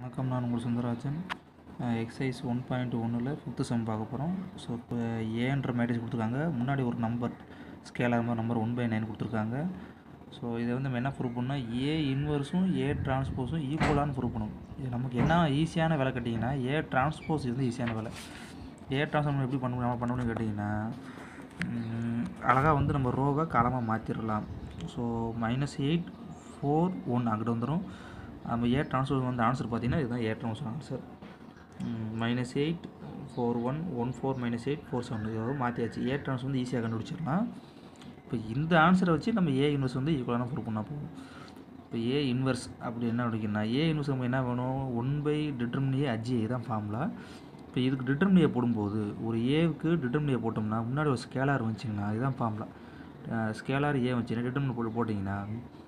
வணக்கம் நான் உங்கள் சுந்தரராஜன் எக்ஸசைஸ் ஒன் பாயிண்ட் ஒன்றில் ஃபிஃப்த்து சம் பார்க்க போகிறோம் ஸோ இப்போ ஏன்ற மேட்ரிக்ஸ் கொடுத்துருக்காங்க முன்னாடி ஒரு நம்பர் ஸ்கேலாக மாதிரி நம்பர் ஒன் பை நைன் கொடுத்துருக்காங்க ஸோ இதை வந்து நம்ம என்ன ப்ரூவ் பண்ணால் ஏ இன்வர்ஸும் ஏ டிரான்ஸ்போஸும் ஈக்குவலானு ப்ரூவ் பண்ணணும் இது நமக்கு என்ன ஈஸியான வேலை கேட்டிங்கன்னா ஏ டிரான்ஸ்போஸ் இது வந்து ஈஸியான வேலை ஏ டிரான்ஸ்ஃபார்ம் எப்படி பண்ண நம்ம பண்ணணும்னு கேட்டிங்கன்னா அழகாக வந்து நம்ம ரோவை காலமாக மாற்றிடலாம் so minus eight four one அங்கிட்ட வந்துடும் நம்ம ஏ ட்ரான்ஸ்ஃபர் வந்து ஆன்சர் பார்த்தீங்கன்னா இதுதான் A transfer answer minus eight four one one four minus eight four seven இதாவது மாற்றியாச்சு ஏ ட்ரான்ஸ் வந்து ஈஸியாக கண்டுபிடிச்சிடலாம் இப்போ இந்த ஆன்சரை வச்சு நம்ம ஏ இன்வெர்ஸ் வந்து ஈக்குவலான ப்ரூவ் பண்ணால் போதும் இப்போ ஏ இன்வெர்ஸ் அப்படி என்ன கிடைக்குன்னா ஏ இன்வெர்ஸ் நம்ம என்ன வேணும் ஒன் பை டிட்டர்மினியே அஜி தான் ஃபார்முலா இப்போ இதுக்கு டிட்டர்மினியை போடும்போது ஒரு ஏவுக்கு டிட்டர்மினியை போட்டோம்னா முன்னாடி ஒரு ஸ்கேலார் வந்துச்சிங்கன்னா இதுதான் ஃபார்முலா ஸ்கேலார் ஏ வந்துச்சுன்னா டிட்டர்மினி போட்டு போட்டிங்கன்னா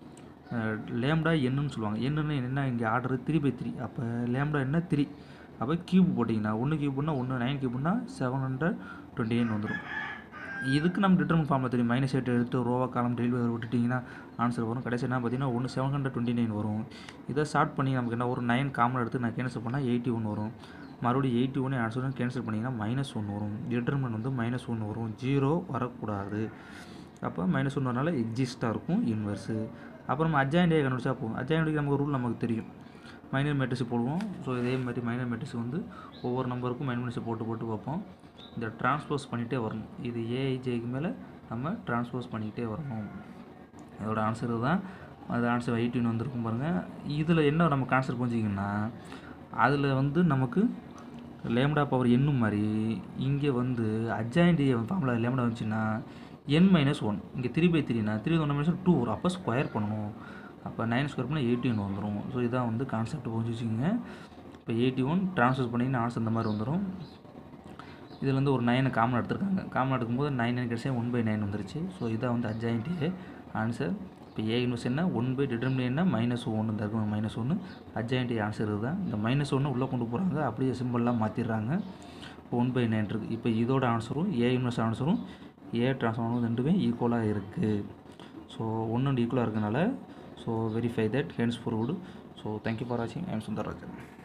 லேம்டா என்னன்னு சொல்லுவாங்க என்னன்னு என்ன இங்கே ஆர்டர் த்ரீ பை த்ரீ அப்போ லேம்டா என்ன த்ரீ அப்போ கியூப் போட்டிங்கன்னா ஒன்று கியூப்னா ஒன்று நைன் கியூப்னா செவன் ஹண்ட்ரட் டுவெண்ட்டி நைன் வந்துடும் இதுக்கு நம்ம டிட்டர்மின் ஃபார்மில் தெரியும் மைனஸ் எயிட் எடுத்து ரோவா காலம் டெய்லி விட்டுட்டிங்கன்னா ஆன்சர் வரும் கடைசி என்ன பார்த்தீங்கன்னா ஒன்று செவன் ஹண்ட்ரட் டுவெண்ட்டி நைன் வரும் இதை ஸ்டார்ட் பண்ணி நமக்கு என்ன ஒரு நைன் காமன் எடுத்து நான் கேன்சல் பண்ணால் எயிட்டி ஒன் வரும் மறுபடியும் எயிட்டி ஒன் ஆன்சர் கேன்சல் பண்ணிங்கன்னா மைனஸ் ஒன் வரும் டிட்டர்மின் வந்து மைனஸ் ஒன் வரும் ஜீரோ வரக்கூடாது அப்போ மைனஸ் ஒன் வரனால எக்ஸிஸ்டாக இருக்கும் இன்வெர்ஸு அப்புறம் நம்ம அஜாயின்டே கண்டுபிடிச்சா போகும் அஜாயின்டுக்கு நமக்கு ரூல் நமக்கு தெரியும் மைனர் மேட்ரிக்ஸ் போடுவோம் ஸோ இதே மாதிரி மைனர் மேட்ரிக்ஸ் வந்து ஒவ்வொரு நம்பருக்கும் மைனர் மேட்ரிக்ஸ் போட்டு போட்டு பார்ப்போம் இந்த டிரான்ஸ்போஸ் பண்ணிகிட்டே வரணும் இது ஏஐஜேக்கு மேலே நம்ம டிரான்ஸ்போஸ் பண்ணிக்கிட்டே வரணும் இதோட ஆன்சர் தான் அது ஆன்சர் எயிட்டின் வந்திருக்கும் பாருங்கள் இதில் என்ன நம்ம ஆன்சர் புரிஞ்சிங்கன்னா அதில் வந்து நமக்கு லேம்டா பவர் என்னும் மாதிரி இங்கே வந்து அஜாயின்டி ஃபார்முலா லேம்டா வந்துச்சுன்னா என் மைனஸ் ஒன் இங்கே த்ரீ பை த்ரீனா த்ரீ ஒன் மைனஸ் டூ வரும் அப்போ ஸ்கொயர் பண்ணணும் அப்போ நைன் ஸ்கொயர் பண்ணால் எயிட்டின் வந்துடும் ஸோ இதான் வந்து கான்செப்ட் புரிஞ்சு வச்சுக்கோங்க இப்போ எயிட்டி ஒன் ட்ரான்ஸ்ஃபர் பண்ணிங்கன்னா ஆன்சர் இந்த மாதிரி வந்துடும் இதில் வந்து ஒரு நைனை காமன் எடுத்திருக்காங்க காமன் எடுக்கும்போது நைன் நைன் கிடச்சா ஒன் பை நைன் வந்துருச்சு ஸோ இதான் வந்து அஜாயின்டி ஆன்சர் இப்போ ஏ இன்வெர்ஸ் என்ன ஒன் பை டிட்டர்மினேட் என்ன மைனஸ் ஒன்று இந்த இருக்கும் மைனஸ் ஒன்று அஜாயின்டி ஆன்சர் இதுதான் இந்த மைனஸ் ஒன்று உள்ளே கொண்டு போகிறாங்க அப்படியே சிம்பிள்லாம் மாற்றிடுறாங்க ஒன் பை நைன் இருக்குது இப்போ இதோட ஆன்சரும் ஏ இன்வெர்ஸ் ஆன்சரும் ஏ ட்ரான்ஸ்ஃபார்மரும் ரெண்டுமே ஈக்குவலாக இருக்குது ஸோ ஒன்று ஈக்குவலாக இருக்கனால so verify that hence proved so thank you for வாட்சிங் ஐ எம் சுந்தரராஜன்